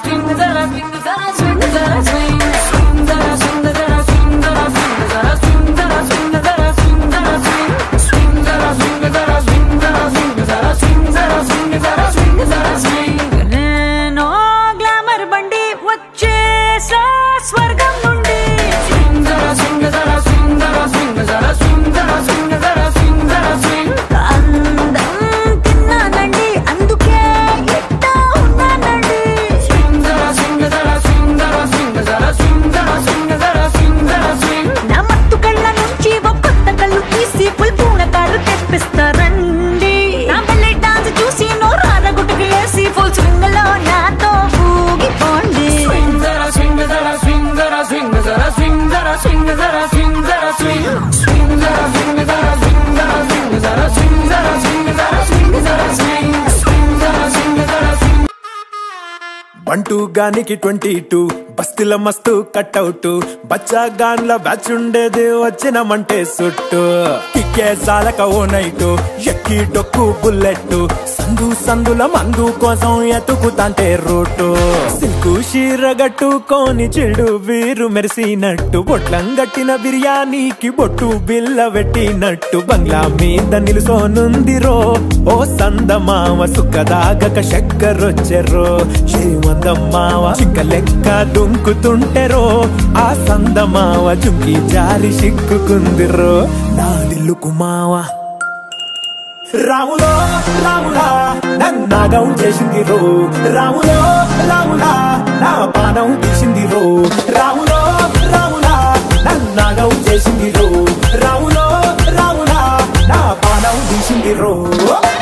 swing zara swing zara swing zara swing swing zara swing zara swing zara swing zara swing zara swing zara swing zara swing swing zara swing zara swing zara swing zara swing zara swing zara swing zara swing నేను glamour బండి వచ్చేసా స్వర్గం నుండి swing zara swing zara swing zara swing zara swing zara swing zara swing zara swing అందం తిన్నానండి అందుకే ఇట్టా ఉన్నానండి swing zara swing zara swing zara swing zara swing zara swing zara swing zara swing నా మత్తు కళ్ళ నుంచి ఒక కొత్త కళ్ళు తీసి ఫుల్ పూనకాలు తెప్పిస్తారండి నా బల్లె డాన్స్ చూసి నోరార గుట్టుకు వేసి ఫుల్ స్వింగ్ లో నాతో ఊగిపోండి Swing zara swing zara swing zara swing zara swing zara swing zara swing zara swing swing zara swing zara swing zara swing zara swing zara swing zara swing zara swing swing zara swing zara swing బంటూ గానికి twenty two బస్తిల మస్తు cutout బచ్చా గాన్ల batch ఉండేది వచ్చినమంటే సుట్టు కిక్కే సాలక ఓ night ఎక్కి డొక్కు bullet సందు సందుల మందు కోసం ఎతుకుతాంటే రూటు సిల్కు షీరగట్టుకోని చెడు వీరు మెరిసినట్టు బొట్లం గట్టిన బిర్యానీకి బొట్టు బిల్ల పెట్టినట్టు బంగ్లా మీద నిలుసోనుందిరో ఓ సందమావ సుఖదాగక చక్కరొచ్చెరో శ్రీమందమ్మావ చిక్క లెక్క దుంకుతుంటెరో ఆ సందమావ జుంకి జారి సిక్కుకుందిరో నాదిల్లుకు మావా రాములో రాములా నన్నాగం చేసింది రో రాములో రాములా నా పానం తీసింది రో రాములో రాములా నన్నాగం చేసింది రో రాములో రాములా నా పానం తీసింది రో